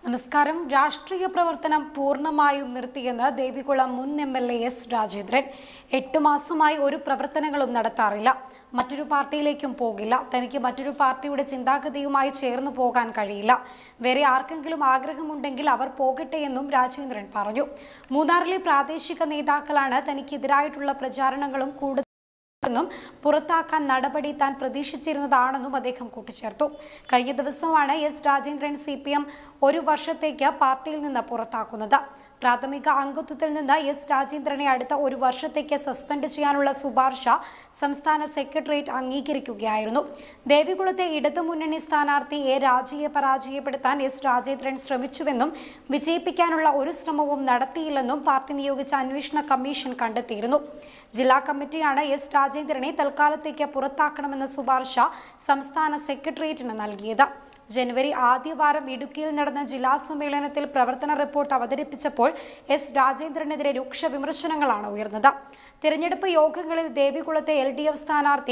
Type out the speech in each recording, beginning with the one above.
നമസ്കാരം രാഷ്ട്രീയ പ്രവർത്തനം പൂർണ്ണമായും നിർത്തിയെന്ന് ദേവികുളം മുൻ M L A S Rajendran എട്ട് മാസമായി ഒരു പ്രവർത്തനങ്ങളും നടത്താറില്ല മറ്റൊരു പാർട്ടിയിലേക്കും പോകില്ല തനിക്ക് മറ്റൊരു പാർട്ടിയുടെ ചിന്താഗതിയുമായി ചേർന്നു പോകാൻ കഴിയില്ല വേറെ ആർക്കെങ്കിലും ആഗ്രഹമുണ്ടെങ്കിൽ അവർ പോകട്ടെ എന്നും രാജേന്ദ്രൻ പറഞ്ഞു മൂന്നാറിലെ പ്രാദേശിക നേതാക്കളാണ് തനിക്കെതിരായിട്ടുള്ള പ്രചാരണങ്ങളും കൂടുതൽ എന്നും പുറത്താക്കാൻ നടപടി താൻ പ്രതീക്ഷിച്ചിരുന്നതാണെന്നും അദ്ദേഹം കൂട്ടിച്ചേർത്തു കഴിഞ്ഞ ദിവസമാണ് S Rajendran C P M ഒരു വർഷത്തേക്ക് പാർട്ടിയിൽ നിന്ന് പുറത്താക്കുന്നത് പ്രാഥമിക അംഗത്വത്തിൽ നിന്ന് എസ് രാജേന്ദ്രനെ അടുത്ത ഒരു വർഷത്തേക്ക് സസ്പെൻഡ് ചെയ്യാനുള്ള ശുപാർശ സംസ്ഥാന സെക്രട്ടേറിയറ്റ് അംഗീകരിക്കുകയായിരുന്നു ദേവികുളത്തെ ഇടതുമുന്നണി സ്ഥാനാർത്ഥി എ രാജയെ പരാജയപ്പെടുത്താൻ എസ് രാജേന്ദ്രൻ ശ്രമിച്ചുവെന്നും വിജയിപ്പിക്കാനുള്ള ഒരു ശ്രമവും നടത്തിയില്ലെന്നും പാർട്ടി നിയോഗിച്ച അന്വേഷണ കമ്മീഷൻ കണ്ടെത്തിയിരുന്നു ജില്ലാ കമ്മിറ്റിയാണ് എസ് രാജേന്ദ്രനെ തൽക്കാലത്തേക്ക് പുറത്താക്കണമെന്ന ശുപാർശ സംസ്ഥാന സെക്രട്ടേറിയറ്റിന് നൽകിയത് ജനുവരി ആദ്യവാരം ഇടുക്കിയിൽ നടന്ന ജില്ലാ സമ്മേളനത്തിൽ പ്രവർത്തന റിപ്പോർട്ട് അവതരിപ്പിച്ചപ്പോൾ എസ് രാജേന്ദ്രനെതിരെ രൂക്ഷ വിമർശനങ്ങളാണ് ഉയർന്നത് തിരഞ്ഞെടുപ്പ് യോഗങ്ങളിൽ ദേവികുളത്തെ എൽ ഡി എഫ് സ്ഥാനാർത്ഥി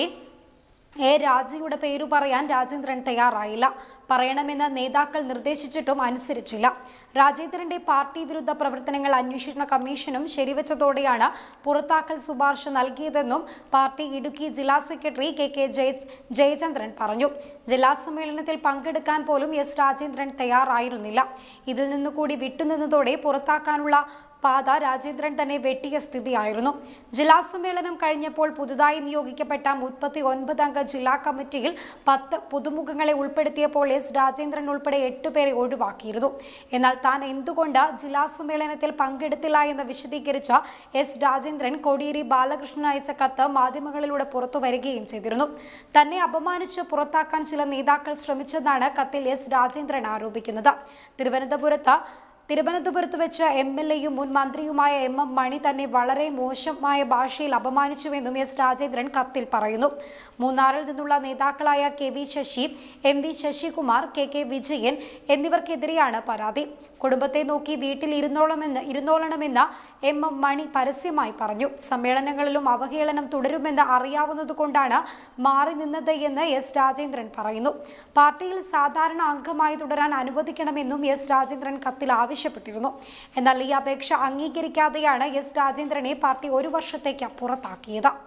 എ രാജയുടെ പേരു പറയാൻ രാജേന്ദ്രൻ തയ്യാറായില്ല പറയണമെന്ന് നേതാക്കൾ നിർദ്ദേശിച്ചിട്ടും അനുസരിച്ചില്ല രാജേന്ദ്രന്റെ പാർട്ടി വിരുദ്ധ പ്രവർത്തനങ്ങൾ അന്വേഷണ കമ്മീഷനും ശരിവച്ചതോടെയാണ് പുറത്താക്കൽ ശുപാർശ നൽകിയതെന്നും പാർട്ടി ഇടുക്കി ജില്ലാ secretary K K Jaya Jayachandran പറഞ്ഞു ജില്ലാ സമ്മേളനത്തിൽ പങ്കെടുക്കാൻ പോലും എസ് രാജേന്ദ്രൻ തയ്യാറായിരുന്നില്ല ഇതിൽ നിന്നുകൂടി വിട്ടുനിന്നതോടെ പുറത്താക്കാനുള്ള പാത രാജേന്ദ്രൻ തന്നെ വെട്ടിയ സ്ഥിതിയായിരുന്നു ജില്ലാ സമ്മേളനം കഴിഞ്ഞപ്പോൾ പുതുതായി നിയോഗിക്കപ്പെട്ട മുപ്പത്തി ഒൻപത് അംഗ ജില്ലാ കമ്മിറ്റിയിൽ പത്ത് പുതുമുഖങ്ങളെ ഉൾപ്പെടുത്തിയപ്പോൾ എസ് രാജേന്ദ്രൻ ഉൾപ്പെടെ എട്ടുപേരെ ഒഴിവാക്കിയിരുന്നു എന്നാൽ താൻ എന്തുകൊണ്ട് ജില്ലാ സമ്മേളനത്തിൽ പങ്കെടുത്തില്ല എന്ന് വിശദീകരിച്ച എസ് രാജേന്ദ്രൻ കോടിയേരി ബാലകൃഷ്ണൻ അയച്ച കത്ത് മാധ്യമങ്ങളിലൂടെ പുറത്തു വരികയും ചെയ്തിരുന്നു തന്നെ അപമാനിച്ച് പുറത്താക്കാൻ ചില നേതാക്കൾ ശ്രമിച്ചെന്നാണ് കത്തിൽ എസ് രാജേന്ദ്രൻ ആരോപിക്കുന്നത് തിരുവനന്തപുരത്ത് തിരുവനന്തപുരത്ത് വെച്ച് എം എൽ എയും മുൻ മന്ത്രിയുമായ എം എം മണി തന്നെ വളരെ മോശമായ ഭാഷയിൽ അപമാനിച്ചുവെന്നും എസ് രാജേന്ദ്രൻ കത്തിൽ പറയുന്നു മൂന്നാറിൽ നിന്നുള്ള നേതാക്കളായ K V Sasi M V Sasikumar K K Vijayan എന്നിവർക്കെതിരെയാണ് പരാതി കുടുംബത്തെ നോക്കി വീട്ടിൽ ഇരുന്നോളമെന്ന് ഇരുന്നോളണമെന്ന് എം എം മണി പരസ്യമായി പറഞ്ഞു സമ്മേളനങ്ങളിലും അവഹേളനം തുടരുമെന്ന് അറിയാവുന്നതുകൊണ്ടാണ് മാറി നിന്നത് എന്ന് എസ് രാജേന്ദ്രൻ പറയുന്നു പാർട്ടിയിൽ സാധാരണ അംഗമായി തുടരാൻ അനുവദിക്കണമെന്നും എസ് രാജേന്ദ്രൻ കത്തിൽ ആവശ്യപ്പെട്ടിരുന്നു എന്നാൽ ഈ അപേക്ഷ അംഗീകരിക്കാതെയാണ് എസ് രാജേന്ദ്രനെ പാർട്ടി ഒരു വർഷത്തേക്ക് പുറത്താക്കിയത്